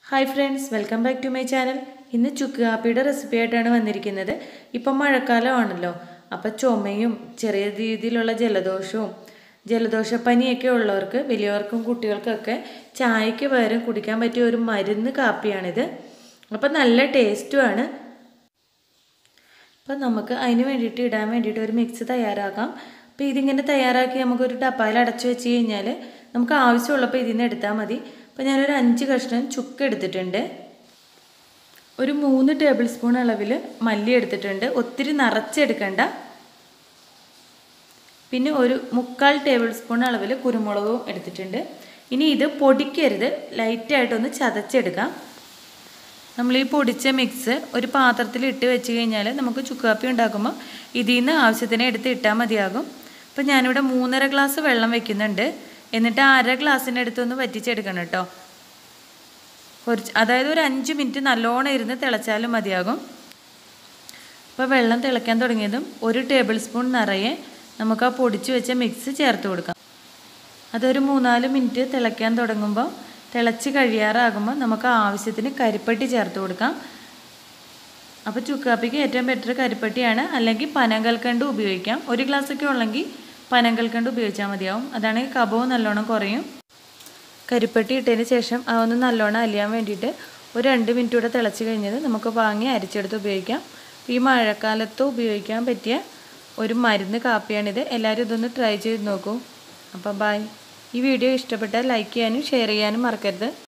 hi friends welcome back to my channel ഇന്ന് ചുക്ക് കാപ്പിയുടെ recipe ആയിട്ടാണ് വന്നിരിക്കുന്നത് ഇപ്പം മഴക്കാലമാണല്ലോ അപ്പം ചുമയും ചെറിയ രീതിയിലുള്ള ജലദോഷവും ജലദോഷപ്പനിയൊക്കെ ഉള്ളവർക്ക് വലിയവർക്കും കുട്ടികൾക്കൊക്കെ ചായക്ക് പകരം കുടിക്കാൻ പറ്റിയ ഒരു മരുന്ന് കാപ്പിയാണിത് അപ്പം നല്ല ടേസ്റ്റുമാണ് അപ്പം നമുക്ക് അതിന് വേണ്ടിയിട്ട് ഇടാൻ വേണ്ടിയിട്ട് ഒരു മിക്സ് തയ്യാറാക്കാം അപ്പോൾ ഇതിങ്ങനെ തയ്യാറാക്കി നമുക്കൊരു ഡപ്പായിൽ അടച്ചു വെച്ച് കഴിഞ്ഞാൽ നമുക്ക് ആവശ്യമുള്ളപ്പോൾ ഇതിൽ നിന്ന് എടുത്താൽ മതി അപ്പോൾ ഞാനൊരു അഞ്ച് കഷ്ണം ചുക്ക് എടുത്തിട്ടുണ്ട് ഒരു മൂന്ന് ടേബിൾ സ്പൂൺ അളവിൽ മല്ലി എടുത്തിട്ടുണ്ട് ഒത്തിരി നിറച്ചെടുക്കണ്ട പിന്നെ ഒരു മുക്കാൽ ടേബിൾ സ്പൂൺ അളവിൽ കുരുമുളകും എടുത്തിട്ടുണ്ട് ഇനി ഇത് പൊടിക്കരുത് ലൈറ്റായിട്ടൊന്ന് ചതച്ചെടുക്കാം നമ്മൾ ഈ പൊടിച്ച മിക്സ് ഒരു പാത്രത്തിൽ ഇട്ട് വെച്ച് കഴിഞ്ഞാൽ നമുക്ക് ചുക്കാപ്പി ഉണ്ടാക്കുമ്പോൾ ഇതിൽ നിന്ന് ആവശ്യത്തിന് എടുത്ത് ഇട്ടാൽ മതിയാകും അപ്പോൾ ഞാനിവിടെ മൂന്നര ഗ്ലാസ് വെള്ളം വെക്കുന്നുണ്ട് എന്നിട്ട് അര ഗ്ലാസ്സിൻ്റെ അടുത്തൊന്ന് വറ്റിച്ചെടുക്കണം കേട്ടോ കുറച്ച് അതായത് ഒരു അഞ്ച് മിനിറ്റ് നല്ലോണം ഇരുന്ന് തിളച്ചാലും മതിയാകും അപ്പോൾ വെള്ളം തിളയ്ക്കാൻ തുടങ്ങിയതും ഒരു ടേബിൾ സ്പൂൺ നിറയെ നമുക്ക് ആ പൊടിച്ച് വെച്ച മിക്സ് ചേർത്ത് കൊടുക്കാം അതൊരു മൂന്നാല് മിനിറ്റ് തിളയ്ക്കാൻ തുടങ്ങുമ്പോൾ തിളച്ച് കഴിയാറാകുമ്പോൾ നമുക്ക് ആവശ്യത്തിന് കരിപ്പട്ടി ചേർത്ത് കൊടുക്കാം അപ്പോൾ ചുക്കാപ്പിക്ക് ഏറ്റവും ബെറ്റർ കരിപ്പട്ടിയാണ് അല്ലെങ്കിൽ പനങ്കൽക്കണ്ട് ഉപയോഗിക്കാം ഒരു ഗ്ലാസ്സൊക്കെ ഉള്ളെങ്കിൽ പനങ്കൽക്കണ്ട് ഉപയോഗിച്ചാൽ മതിയാവും അതാണെങ്കിൽ കബവും നല്ലോണം കുറയും കരിപ്പട്ടി ഇട്ടതിന് ശേഷം അതൊന്ന് നല്ലോണം അലിയാൻ വേണ്ടിയിട്ട് ഒരു രണ്ട് മിനിറ്റ് കൂടെ തിളച്ച് കഴിഞ്ഞത് നമുക്ക് വാങ്ങി അരിച്ചെടുത്ത് ഉപയോഗിക്കാം ഈ മഴക്കാലത്ത് ഉപയോഗിക്കാൻ പറ്റിയ ഒരു മരുന്ന് കാപ്പിയാണിത് എല്ലാവരും ഇതൊന്ന് ട്രൈ ചെയ്ത് നോക്കൂ അപ്പോൾ ബായ് ഈ വീഡിയോ ഇഷ്ടപ്പെട്ടാൽ ലൈക്ക് ചെയ്യാനും ഷെയർ ചെയ്യാനും മറക്കരുത്